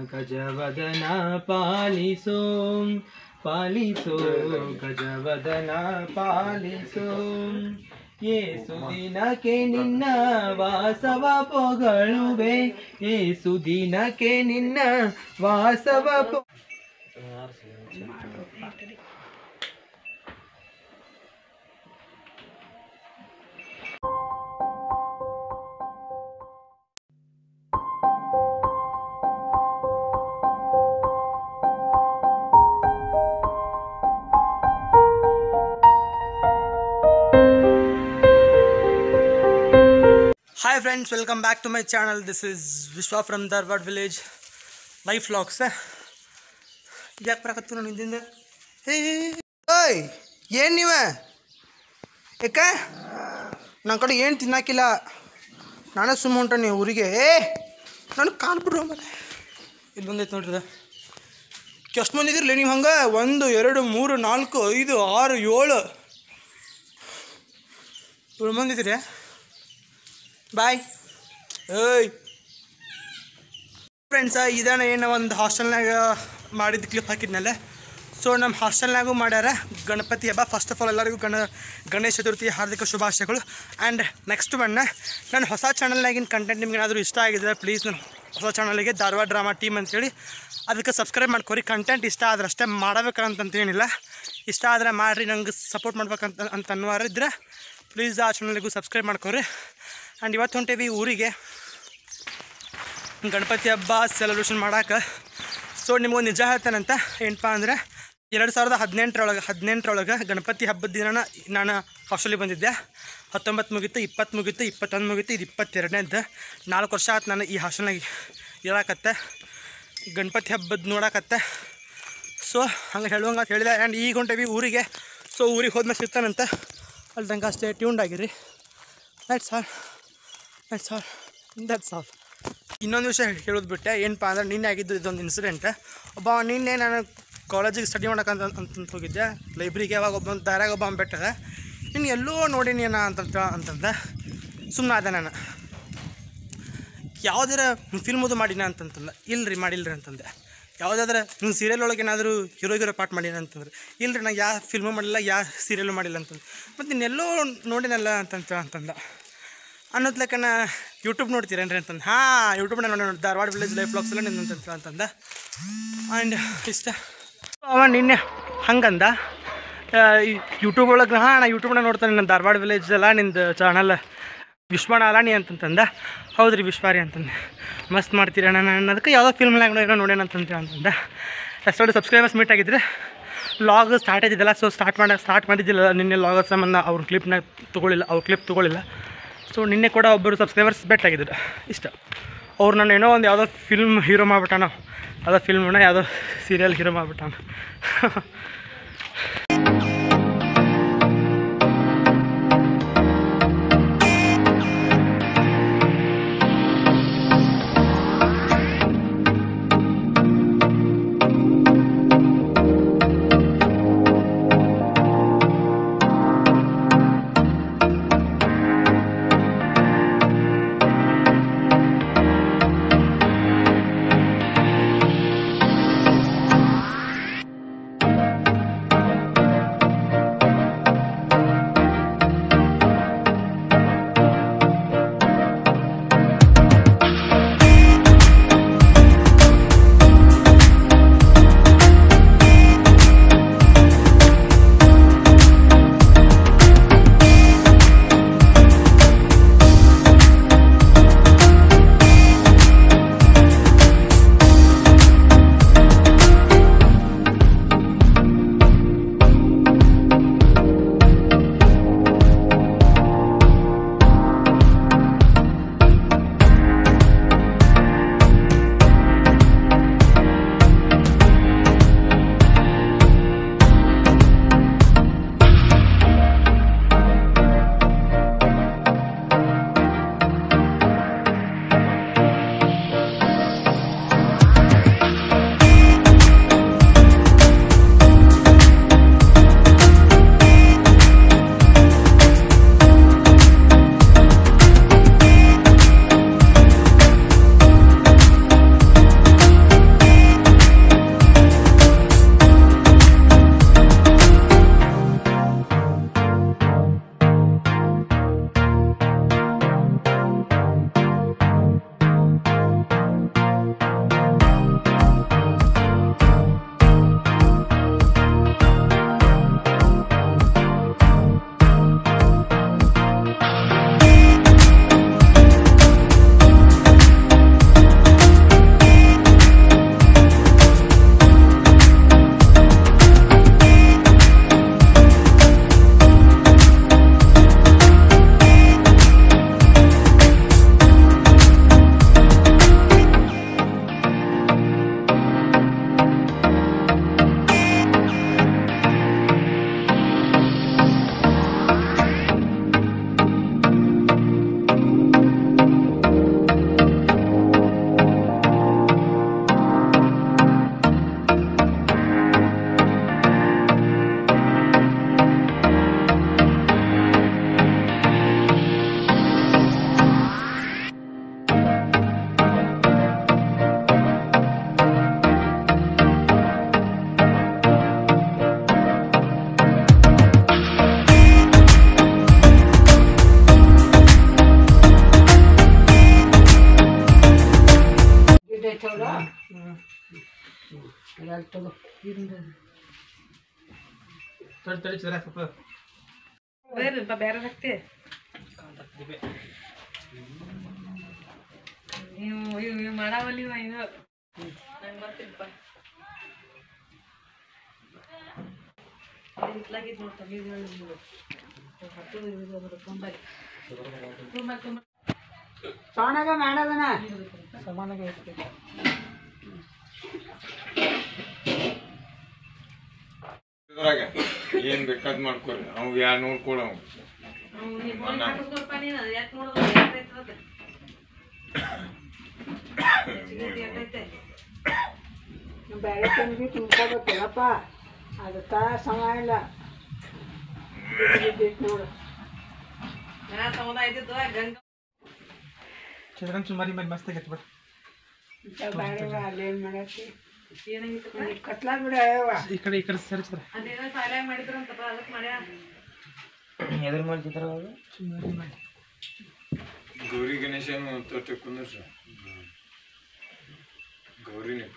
ಗಜವದನ ಪಾಲಿಸೋ ಪಾಲಿಸೋ ಗಜವದನ ಪಾಲಿಸೋ ಏಸು ದಿನಕ್ಕೆ ನಿನ್ನ ವಾಸವ ಪೊಗಳುವೆ ಏಸು ದಿನಕ್ಕೆ ನಿನ್ನ ವಾಸವ ಪೊ hi friends welcome back to my channel this is Vishwa from Dharwad village life vlogs ಯಾಕೆ ಬರಕತ್ತು ನಾನು ಹಿಂದಿಂದ ಏ ಓಯ್ ಏನು ನೀವ ಯಾಕ ನನ್ನ ಕಡೆ ಏನು ತಿನ್ನಾಕಿಲ್ಲ ನಾನೇ ಸುಮ್ಮ ಹೊಂಟನಿ ಊರಿಗೆ ಏ ನನಗೆ ಕಾಣ್ಬಿಡ್ರು ಮನೆ ಇಲ್ಲಿ ಬಂದೈತೆ ನೋಡ್ರಿ ಇದು. ಎಷ್ಟು ಮಂದಿ ಇದ್ರಲ್ಲ ನೀವು ಹಂಗೆ ಒಂದು ಎರಡು ಮೂರು ನಾಲ್ಕು ಐದು ಆರು ಏಳು ಏಳು ಮಂದಿ ಇದ್ದೀರಿ ಬಾಯ್ ಏಯ್ ಫ್ರೆಂಡ್ಸ ಇದಾನ ಏನು ಒಂದು ಹಾಸ್ಟೆಲ್ನಾಗ ಮಾಡಿದ ಕ್ಲಿಪ್ ಹಾಕಿದ್ನಲ್ಲ ಸೊ ನಮ್ಮ ಹಾಸ್ಟೆಲ್ನಾಗೂ ಮಾಡ್ಯಾರ ಗಣಪತಿ ಹಬ್ಬ ಫಸ್ಟ್ ಆಫ್ ಆಲ್ ಎಲ್ಲರಿಗೂ ಗಣ ಗಣೇಶ ಚತುರ್ಥಿ ಹಾರ್ದಿಕ ಶುಭಾಶಯಗಳು ಆ್ಯಂಡ್ ನೆಕ್ಸ್ಟ್ ಬಣ್ಣ ನನ್ನ ಹೊಸ ಚಾನಲ್ನಾಗಿನ ಕಂಟೆಂಟ್ ನಿಮ್ಗೆ ಏನಾದರೂ ಇಷ್ಟ ಆಗಿದ್ರೆ ಪ್ಲೀಸ್ ನನ್ನ ಹೊಸ ಚಾನಲಿಗೆ ಧಾರವಾಡ ಡ್ರಾಮಾ ಟೀಮ್ ಅಂತೇಳಿ ಅದಕ್ಕೆ ಸಬ್ಸ್ಕ್ರೈಬ್ ಮಾಡ್ಕೊರಿ ಕಂಟೆಂಟ್ ಇಷ್ಟ ಆದ್ರೆ ಅಷ್ಟೇ ಮಾಡಬೇಕಂತಂತೇನಿಲ್ಲ ಇಷ್ಟ ಆದರೆ ಮಾಡಿರಿ ನಂಗೆ ಸಪೋರ್ಟ್ ಮಾಡ್ಬೇಕಂತ ಅಂತ ಅನ್ನೋರು ಇದ್ರೆ ಪ್ಲೀಸ್ ಆ ಚಾನಲಿಗೂ ಸಬ್ಸ್ಕ್ರೈಬ್ ಮಾಡ್ಕೊರಿ ಆ್ಯಂಡ್ ಇವತ್ತು ಹೊಂಟೇವಿ ಊರಿಗೆ ಗಣಪತಿ ಹಬ್ಬ ಸೆಲೆಬ್ರೇಷನ್ ಮಾಡಕ್ಕೆ ಸೊ ನಿಮ್ಗೊಂದು ನಿಜ ಹೇಳ್ತೇನಂತ ಏನಪ್ಪ ಅಂದರೆ ಎರಡು ಸಾವಿರದ ಹದಿನೆಂಟರೊಳಗೆ ಹದಿನೆಂಟರೊಳಗೆ ಗಣಪತಿ ಹಬ್ಬದ ದಿನ ನಾನು ಹಾಸ್ಟೆಲಿಗೆ ಬಂದಿದ್ದೆ ಹತ್ತೊಂಬತ್ತು ಮುಗೀತು ಇಪ್ಪತ್ತು ಮುಗೀತು ಇಪ್ಪತ್ತೊಂದು ಮುಗೀತು ಇದು ಇಪ್ಪತ್ತೆರಡನೇದು ನಾಲ್ಕು ವರ್ಷ ಆಯ್ತು ನಾನು ಈ ಹಾಸ್ಟೆಲ್ನಾಗ ಇರಾಕತ್ತೆ ಗಣಪತಿ ಹಬ್ಬದ ನೋಡಕತ್ತೆ ಸೊ ಹಂಗೆ ಹೇಳುವಂಗೆ ಅಂತ ಹೇಳಿದೆ ಆ್ಯಂಡ್ ಈಗ ಹೊಂಟೇವಿ ಊರಿಗೆ ಸೊ ಊರಿಗೆ ಹೋದ್ಮೇಲೆ ಸಿಗ್ತಾನಂತ ಅಲ್ಲಿ ತನಕ ಅಷ್ಟೇ ಟ್ಯೂನ್ಡ್ ಆಗಿರಿ that's all that's all that's all ಇನ್ನೊಂದು ವಿಷಯ ಹೇಳೋದು ಬಿಟ್ಟೆ ಏನಪ್ಪ ಅಂದ್ರೆ ನಿನ್ನೆ ಆಗಿದ್ದು ಇದೊಂದು ಇನ್ಸಿಡೆಂಟ್ ಒಬ್ಬ ನಿನ್ನೆ ನಾನು ಕಾಲೇಜಿಗೆ ಸ್ಟಡಿ ಮಾಡಕ್ಕಂತ ಅಂತ ಹೋಗಿದ್ದೆ ಲೈಬ್ರಿಗೆ ಅವಾಗ ಒಬ್ಬ ದಾರಾಗ ಒಬ್ಬ ಬೆಟ್ಟದ ನಿನ್ನ ಎಲ್ಲೋ ನೋಡೀನಿ ನಾ ಅಂತಂತ ಅಂತಂದ ಸುಮ್ಮನೆ ಆದ ನಾನು ಯಾವುದಾರ ಫಿಲ್ಮದು ಮಾಡಿನ ಅಂತಂತಂದ ಇಲ್ರಿ ಮಾಡಿಲ್ರಿ ಅಂತಂದೆ ಯಾವುದಾದ್ರೆ ನಿಮ್ಮ ಸೀರಿಯಲ್ ಒಳಗೆ ಏನಾದರೂ ಹೀರೋ ಹೀರೋ ಪಾಠ ಮಾಡಿನ ಅಂತಂದ್ರೆ ಇಲ್ರಿ ನಾ ಯಾವ ಫಿಲ್ಮು ಮಾಡಿಲ್ಲ ಯಾವ ಸೀರಿಯಲ್ಲು ಮಾಡಿಲ್ಲ ಅಂತಂದು ಮತ್ತು ನೀನೆಲ್ಲೋ ನೋಡಿನಲ್ಲ ಅಂತಂತ ಅಂತಂದ ಅನ್ನೋದ್ ಲೆಕ್ಕನ ಯೂಟ್ಯೂಬ್ ನೋಡ್ತೀರೇನ್ರಿ ಅಂತಂದು ಹಾಂ ಯೂಟ್ಯೂಬ್ ನೋಡಿ ನೋಡಿ ಧಾರವಾಡ ವಿಲೇಜ್ ಲೈಫ್ ಬ್ಲಾಗ್ಸ್ ಎಲ್ಲ ನಿಂತಂತ ಅಂತಂದ ಆ್ಯಂಡ್ ಇಷ್ಟ ಅವ ನಿನ್ನೆ ಹಂಗಂದ ಯೂಟ್ಯೂಬ್ ಒಳಗೆ ಹಾಂ ನಾ ಯೂಟ್ಯೂಬ್ನಾಗ ನೋಡ್ತಾನೆ ನನ್ನ ಧಾರವಾಡ ವಿಲೇಜ್ ಎಲ್ಲ ನಿಂದು ಚಾನಲ್ ವಿಶ್ವಣ ಅಲ್ಲ ನೀ ಅಂತಂತಂದ ಹೌದು ರೀ ವಿಶ್ವಾರಿ ಅಂತಂದೆ ಮಸ್ತ್ ಮಾಡ್ತೀರ ನಾನು ಅನ್ನೋದಕ್ಕೆ ಯಾವುದೋ ಫಿಲ್ಮ್ನಾಗ ಏನೋ ನೋಡೇನ ಅಂತಂತ ಅಂತಂದ ಎಷ್ಟೊಂದು ಸಬ್ಸ್ಕ್ರೈಬರ್ಸ್ ಮೀಟ್ ಆಗಿದ್ರೆ ಲಾಗ್ ಸ್ಟಾರ್ಟ್ ಆಗಿದ್ದಲ್ಲ ಸೊ ಸ್ಟಾರ್ಟ್ ಮಾಡಿ ಸ್ಟಾರ್ಟ್ ಮಾಡಿದ್ದಿಲ್ಲ ನಿನ್ನೆ ಲಾಗ್ ಸಂಬಂಧ ಅವ್ರ ಕ್ಲಿಪ್ನಾಗ ತೊಗೊಳಿಲ್ಲ ಅವ್ರ ಕ್ಲಿಪ್ ತೊಗೊಳಿಲ್ಲ ಸೊ ನಿನ್ನೆ ಕೂಡ ಒಬ್ಬರು ಸಬ್ಸ್ಕ್ರೈಬರ್ಸ್ ಬೆಟ್ ಆಗಿದ್ರು ಇಷ್ಟ ಅವ್ರು ನಾನು ಏನೋ ಒಂದು ಯಾವುದೋ ಫಿಲ್ಮ್ ಹೀರೋ ಮಾಡ್ಬಿಟ್ಟಾನ ಯಾವುದೋ ಫಿಲ್ಮ್ನ ಯಾವುದೋ ಸೀರಿಯಲ್ ಹೀರೋ ಮಾಡ್ಬಿಟ್ಟಾನ ತಡಿ ತಡಿ ಚಿದ್ರ ಸ್ವಲ್ಪ ಬೇರೆ ಬೇರೆ ಹಾಕ್ತಿ ನೀವು ಇವ್ ಇವ್ ಮಾಡಾವಲ್ಲಿ ಇವ ಇವ ನಂಗೆ ಬರ್ತಿಲ್ಪ ಹಿತ್ಲಾಗಿದ್ದು ನೋಡ್ತಾ ನೀವು ಹೇಳಿದ್ರು ಹತ್ತು ಇದು ಅದು ತೊಂಬೈ ತೊಂಬೈ ತೊಂಬೈ ಸಣ್ಣಗ ಮಾಡೋದನ ಸಮಾನಾಗಿ ಇರ್ತೈತೆ ಇದ್ರಾಗ ಏನ್ ಬೇಕಾದ್ ಮಾಡ್ಕೊರಿ ಅವ್ ಯಾ ನೋಡ್ಕೊಳ ಅವ್ನು ನೀವು ಗೋಲ್ ಹಾಕಿಸ್ಕೊಳಪ್ಪ ನೀನು ಅದು ಯಾಕೆ ನೋಡೋದು ಎಷ್ಟೈತೆ ಅದು ಹೆಚ್ಚಿಗೆ ಎಷ್ಟೈತೆ ಬೇರೆ ತಂದು ತುಂಬ್ಕೋಬೇಕಲ್ಲಪ್ಪ ಅದಕ್ಕ ಸಮ ಇಲ್ಲ ಬಿದ್ದೈತ್ ನೋಡು ನಾ ಸಮುದಾಯ ಇದ್ದಿದ್ದು ಗಂಗ ಚಿದ್ರನ್ ಸುಮಾರಿ ಮೇಲೆ ಮಸ್ತ್ ಆಗೈತೆ ಬಿಡು ಇಂಥ ಬ್ಯಾರೆವ ಅಲ್ಲೇನ್ ಮಾಡತ್ತಿ ಏನಾಗಿತ್ತು ಕತ್ಲ ಬಿಡ ಯವ್ವ ಈ ಕಡೆ ಈ ಕಡೆ ಸರಿ ಚಿದ್ರ ಅದೇನೋ ಸಾಲ್ಯಾಗ ಮಾಡಿದ್ರಂತಪ್ಪ ಅದಕ್ಕೆ ಮಾಡ್ಯಾ ಎದುರು ಮಾಡಿ ಚಿತ್ರ ಸುಮಾರಿ ಮಾಡಿ ಗೌರಿ ಗಣೇಶನ ತೊಟ್ಟೆ ಕುಂದ್ರಸ ಗೌರಿ ನಿಪ್ಪ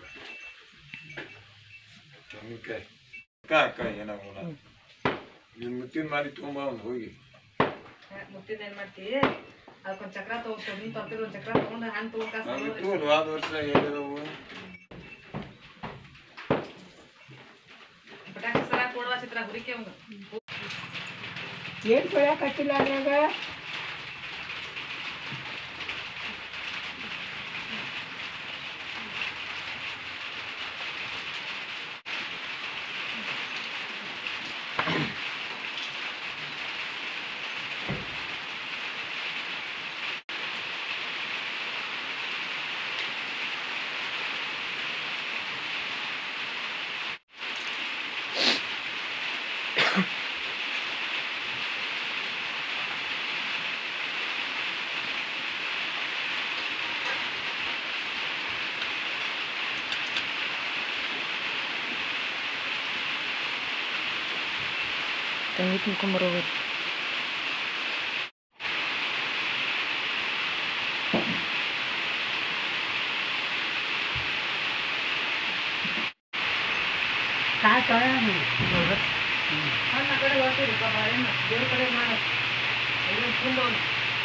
ತೆಂಗಿನಕಾಯಿ ಅಕ್ಕ ಅಕ್ಕ ಏನಾಗೋಣ ನಿನ್ ಮುತ್ತಿನ ಮಾರಿ ತುಂಬ ಒಂದು ಹೋಗಿ ಮುತ್ತಿದ ಏನ್ ಮಾಡ್ತಿ ಅದಕ್ಕೊಂದ್ ಚಕ್ರ ತಗೋತ ನೀನ್ ತರ್ತಿರೋ ಒಂದ್ ಚಕ್ರ ತಗೊಂಡು ಹಣ್ಣು ತಗೊಂಡ್ ಕಾಸು ನಾವಿತ್ತು ಹೋದ ವರ್ಷ ಹೇಳಿದವು ಪಟಾಕಿ ಸರ ಕೊಡುವ ಚಿತ್ರ ಹುರಿಕೆ ಅವ್ನು ಏನ್ ಕೊಡಕತ್ತಿಲ್ಲ ಅದ್ರಾಗ ತಂಗಿ ತಿನ್ಕೊಂಬರೋದು ಕಾಯಿ ತೊಳೆಯೋಣ ಹಣ್ಣು ಆ ಕಡೆ ಬರ್ತೀರಿ ಬಾಳೆಹಣ್ಣು ದೇವ್ರ ಕಡೆ ಮಾಡ ಎಲ್ಲ ತುಂಬೋನು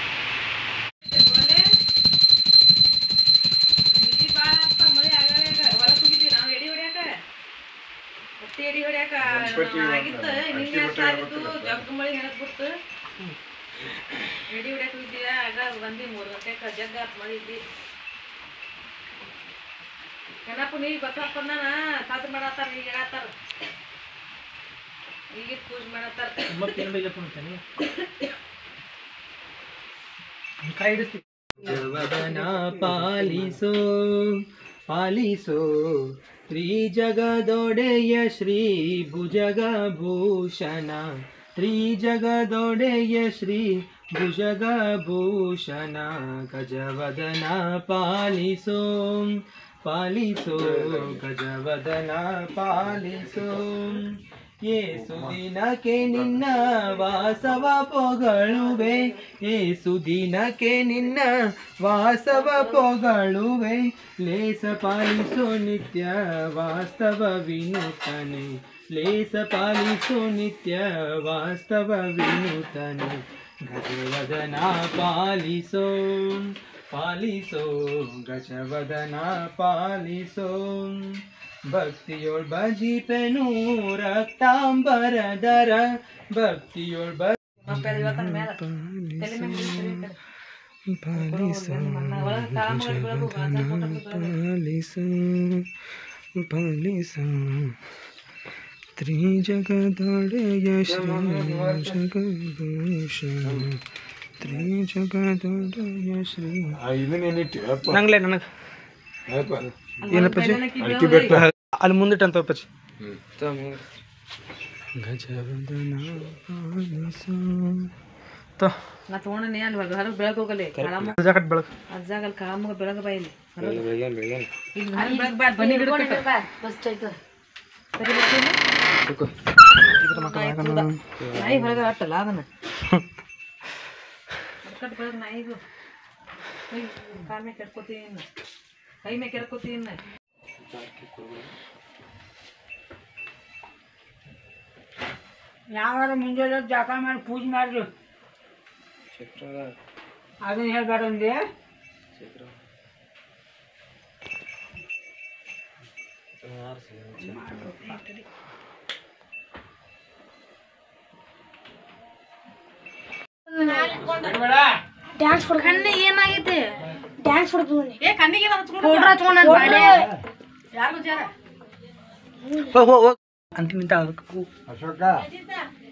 ಭಾಳ ಆಗ್ತಾ ಮಳೆ ಆಗಾಗ ಹೊರಗೆ ಹೋಗಿದ್ವಿ ನಾವು ಎಡಿ ಹೊಡ್ಯಾಕ ಹತ್ತಿ ಎಡಿ ಹೊಡ್ಯಾಕ ಗಣಪತಿ ಆಗಿತ್ತು ಇವತ್ತು ನಿನ್ನೆ ಅಕ್ಕಿ ಸಾಲಿತ್ತು ಬಟ್ಟೆ ಜಗ್ ಮಳೆ ಹೆಣಕ್ ಬಿಡ್ತು ಎಡಿ ಹೊಡ್ಯಾಕ ಹೋಗಿದ್ವಿ ಆಗ ಬಂದಿ ಮೂರು ಗಂಟೆಗೆ ಜಗ್ಗ ಆತ್ ಮಳೆ ಇದ್ದಿ ಏನಪ್ಪ ನೀ ಬಸಪ್ಪನ ಸಾತ್ರ ಮಾಡತ್ತಾರ ಈಗ ಹೇಳತ್ತಾರ ಈಗ ಪೂಜೆ ಮಾಡತ್ತಾರ ಮತ್ತೇನು ಬೈಲಪ್ಪ ಅಂತಾನೆ ಕಾಯಿ ಹಿಡಿಸ್ತೀವಿ ಜಗವದನ ಪಾಲಿಸೋ ಪಾಲಿಸೋ ಶ್ರೀ ಜಗದೊಡೆಯ ಶ್ರೀ ಭುಜಗಭೂಷಣ ಶ್ರೀ ಜಗದೊಡೆಯ ಶ್ರೀ ಭುಜಗಭೂಷಣ ಗಜವದನ ಪಾಲಿಸೋ ಪಾಲಿಸೋ ಗಜವದನ ಪಾಲಿಸೋ ಏಸು ದಿನಕ್ಕೆ ನಿನ್ನ ವಾಸವ ಪೊಗಳುವೆ ಏಸು ದಿನಕ್ಕೆ ನಿನ್ನ ವಾಸವ ಪೊಗಳುವೆ ಲೇಸ ಪಾಲಿಸೋ ನಿತ್ಯ ವಾಸ್ತವ ವಿನೂತನೆ ಲೇಸ ಪಾಲಿಸೋ ನಿತ್ಯ ವಾಸ್ತವ ವಿನೂತನೆ ಗಜವದನ ಪಾಲಿಸೋ ಪಾಲಿಸೋ ಗಜವದನ ಪಾಲಿಸೋ ಭಕ್ತಿಯೊಳ್ ಬಜಿಪೆನು ರಕ್ತಾಂಬರದರ ಭಕ್ತಿಯೊಳ್ ಬ ಮಕ್ಕಳು ಇವತ್ತನ ಮೇಲೆ ತಲೆ ಮೇಲೆ ಬೀಳ್ತಾರೆ ಈ ಕಡೆ. ಮಣ್ಣ ಒಳಗೆ ಕಾಮಗಾರಿ ಬೆಳಗು ಗಾಂಜಾ ಕೊಟ್ಟು ಬೆಳಗು. ಪಾಲಿಸ ಪಾಲಿಸ ತ್ರಿಜಗದೊಡೆಯ ಶ್ರೀ ಜಗಭೂಷಣ ತ್ರಿಜಗದೊಡೆಯ ಶ್ರೀ ಇದನ್ನೇನಿಟ್ಟು ಅಪ್ಪ ನಂಗ್ಲೆ ನನಗೆ ಅಪ್ಪ ಏನಪ್ಪ ಜಿ? ಬೆಳಕಿ ಅಕ್ಕಿ ಬೆಳಗು. ಬೆಟ್ಟ ಅಲ್ಲಿ ಮುಂದಿಟ್ಟಂತ ಅಪ್ಪಾಜಿ ಹ್ಮ್ ಗಜವದನ ಪಾಲಿಸ ತೋ ನಾ ತಗೊಂಡನಿ ಅಲ್ಲಿ ಹೊರಗೆ ಹೊರಗೆ ಬೆಳಗ್ಗೆ ಹೋಗಲಿ ಕಾಳಮ್ಮ ಜಾಕಟ್ ಬೆಳಕು ಅಜ್ಜಾಗ ಅಲ್ಲಿ ಕಾಳಮ್ಮ ಬೆಳಗ್ಗೆ ಬಾಯಿಲಿ ಬೆಳಗ್ಯಾನ ಬೆಳಗ್ಯಾನ ಇಲ್ಲಿ ಅಲ್ಲಿ ಬೆಳಗ್ಗೆ ಬಾ ಬನ್ನಿ ಗಿಡ ಕಟ್ಟ. ಸರಿ ಬರ್ತೀನಿ ನಾಯಿ ಹೊರಗೆ ಅಟ್ಟಲ್ಲ ಅದನ್ನ ಕಟ್ ಬೆಳಗ್ಗೆ ನಾಯಿಗೂ ಕಾಲ್ ಮೇಲೆ ಕೆರ್ಕೋತೀನಿ ಇನ್ನು ಕೈ ಮೇಲೆ ಕೆರ್ಕೋತೀನಿ ಇನ್ನು ಯಾವಾರ ಮುಂಜಾನೆ ಜಾಕ ಮಾಡಿ ಪೂಜೆ ಮಾಡ್ರಿ ಅದನ್ನ ಹೇಳ್ಬೇಡ ಅಂದೆ ಡ್ಯಾನ್ಸ್ ಹೊಡ್ಕೊಂಡು ಕಣ್ಣು ಏನಾಗೈತಿ ಡ್ಯಾನ್ಸ್ ಹೊಡ್ಕೊಂಡು ಏ ಕಣ್ಣಿಗೆ ಪೌಡ್ರ್ ಹಚ್ಕೊಂಡ್ ಯಾರು ಜಾರ ಹೋಗ್ ಹೋಗ್ ಹೋಗ್ ಅಂತ ನಿಂತ ಅಶೋಕ